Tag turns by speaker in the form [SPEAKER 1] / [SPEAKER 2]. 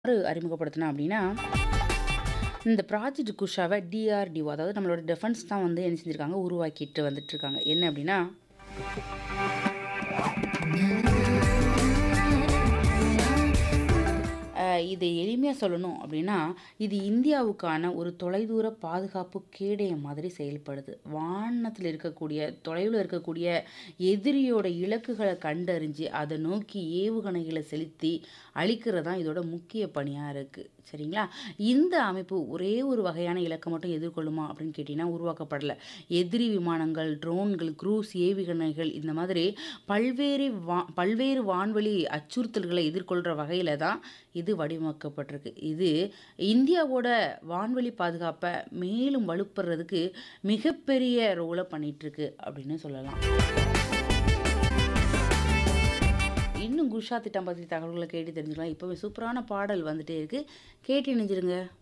[SPEAKER 1] யாரு அறிமுகப்படுத்துனா அப்படின்னா, இந்த ப்ராஜெக்ட் குஷாவ டிஆர்டிஓ அதாவது நம்மளோட டிஃபென்ஸ் தான் வந்து என்ன செஞ்சிருக்காங்க, உருவாக்கிட்டு வந்துட்டுருக்காங்க. என்ன அப்படின்னா அ இதை எளிமையா சொல்லணும் அப்படின்னா, இது இந்தியாவுக்கான ஒரு தொலைதூர பாதுகாப்பு கேடயம் மாதிரி செயல்படுது. வானத்தில இருக்கக்கூடிய தொலைவில இருக்கக்கூடிய எதிரியோட இலக்குகள கண்டறிஞ்சு, அத நோக்கி ஏவுகணைகள செலுத்தி அழிக்கிறது தான் இதோட முக்கிய பணியா இருக்கு. சரிங்களா? இந்த அமைப்பு ஒரே ஒரு வகையான இலக்க மட்டும் எதிர்கொள்ளுமா அப்படின்னு கேட்டீங்கன்னா, உருவாக்கப்படல. எதிரி விமானங்கள், ட்ரோன்கள், குரூஸ் ஏவுகணைகள் இந்த மாதிரி பல்வேறு வா பல்வேறு வான்வெளி அச்சுறுத்தல்களை எதிர்கொள்ற வகையில தான் இது வடிவமைக்கப்பட்டிருக்கு. இது இந்தியாவோட வான்வெளி பாதுகாப்ப மேலும் வலுப்படுறதுக்கு மிகப்பெரிய ரோல பண்ணிட்டுருக்கு அப்படின்னு சொல்லலாம். இன்னும் குஷா திட்டம் பத்தி தகவல்கள கேட்டு தெரிஞ்சுக்கலாம். இப்பவே சூப்பரான பாடல் வந்துட்டே இருக்கு. கேட்டு இணைஞ்சிருங்க.